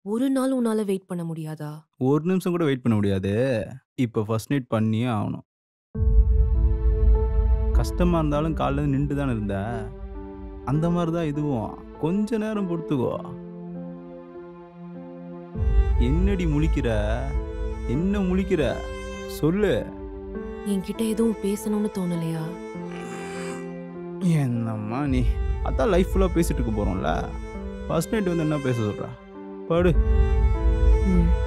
ஒரு நாள் உன்னால வெயிட் பண்ண முடியாதா? ஒரு நிமிஷம் கூட வெயிட் பண்ண முடியாது. இப்ப ஃபர்ஸ்ட் நைட் பண்ணியே ஆவணும். கஷ்டமா இருந்தாலும் காலைல இருந்து நின்னுட்டு தானே இருந்த. அந்த மாரி தான் இதுவும். கொஞ்ச நேரம் பொறுத்துக்கோ. என்னடி முழிக்கிற? என்ன முழிக்கிற? சொல்லு. என்கிட்ட எதுவும் பேசணும்னு தோணலையா? என்னம்மா நீ? அதான் லைஃப் ஃபுல்லா பேசிட்டு இருக்க போறோம்ல. ஃபர்ஸ்ட் நைட் வந்து என்ன பேச சொல்ற? படு. ம்.